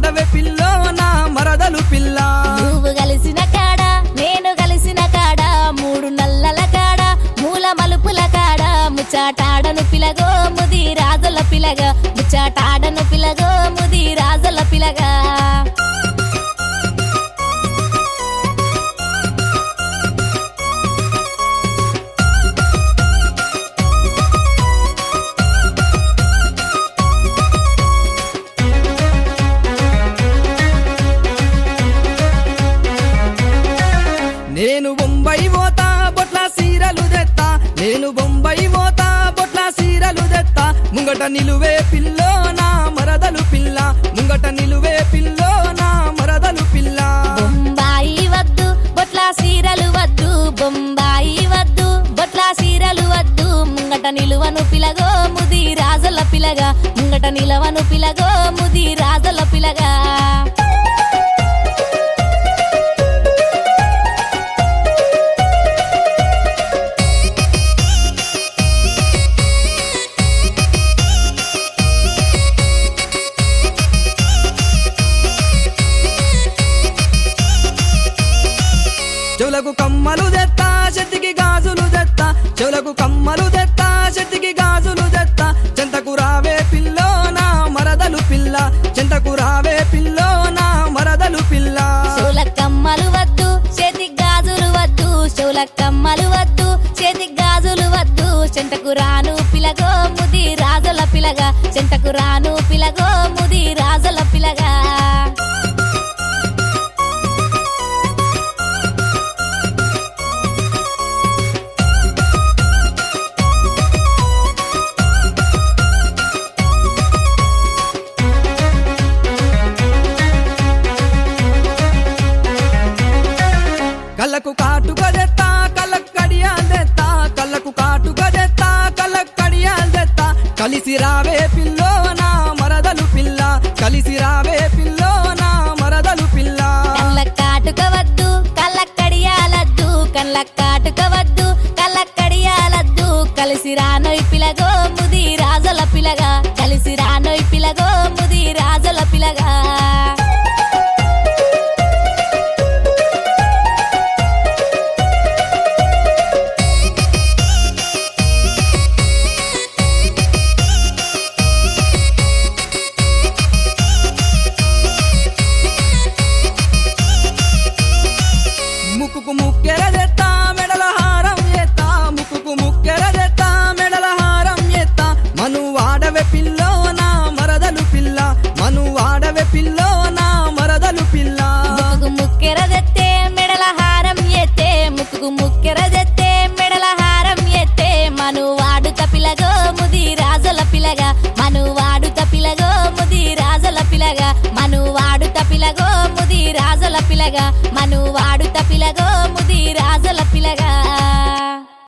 వాడవే pillow నా మరదలు పిల్ల నువ్వు కలిసిన కాడ నేను కలిసిన కాడ మూడు నల్లల కాడ మూల మలుపుల కాడ ముచ్చాటాడను పిలగో ముది రాజుల పిలగ ముచ్చాటాడను పిలగో ముది రాజుల పిలగా నేను బొంబాయి పోతా బొట్ల సీరలు తెత్తా నేను బొంబాయి పోతా బొట్ల సీరలు తెత్తా ముంగట నిలువే పిల్లో నా మరదలు పిల్ల ముంగట నిలువే పిల్లో నా మరదలు పిల్ల బొంబాయి వద్దు బొట్ల సీరలు వద్దు బొంబాయి వద్దు బొట్ల సీరలు వద్దు ముంగట నిలువను పిలగో ముది రాజుల పిలగా ముంగట నిలవను పిలగో ముది రాజుల పిలగా చెవులకు కమ్మలు తెత్తా చెట్టుకి గాజులు తెత్తా చెవులకు కమ్మలు తెత్తా చెట్టుకి గాజులు తెత్తా చెంతకు రావే పిల్లో నా మరదలు పిల్ల చెంతకు రావే పిల్లో నా మరదలు పిల్ల చెవుల కమ్మలు వద్దు చేతి గాజులు వద్దు చెవుల కమ్మలు వద్దు చేతి గాజులు వద్దు చెంటకు రాను పిలగో ముది రాజుల పిలగా చెంటకు రాను పిలగో ముది రాజుల పిలగా కళ్ళకు కాటుక తెత్తా కళ్ళకు కడియాలు తెత్తా కళ్ళకు కాటుక తెత్తా కళ్ళకు కడియాలు తెత్తా కలిసి రావే పిల్లో నా మరదలు పిల్ల కలిసి రావే పిల్లో నా మరదలు పిల్ల కళ్ళ కాటుక వద్దు కళ్ళ కడియాలద్దు కళ్ళ కాటుక వద్దు కళ్ళ కడియాలద్దు కలిసి రానోయ్ పిలగో ముది రాజుల పిలగా కలిసి రానోయ్ పిలగో ముది రాజుల పిలగా ముక్కుకు ముక్కెర తెత్తా మెడల హారం ఎత్తా ముక్కుకు ముక్కెర తెత్తా మెడల హారం ఎత్తా మను వాడవే పిల్లో నా మరదలు పిల్ల మను వాడవే పిల్లో నా మరదలు పిల్ల ముక్కుకు ముక్కెర తెత్తే మెడల హారం ఎత్తే ముక్కుకు ముక్కెర తెత్తే మెడల హారం ఎత్తే మను వాడుత పిలగో ముది రాజుల పిలగా మను వాడుత పిలగో ముది రాజుల పిలగా మను వాడుత పిలగో ముది రాజుల పిలగా మను వాడుత పిలగో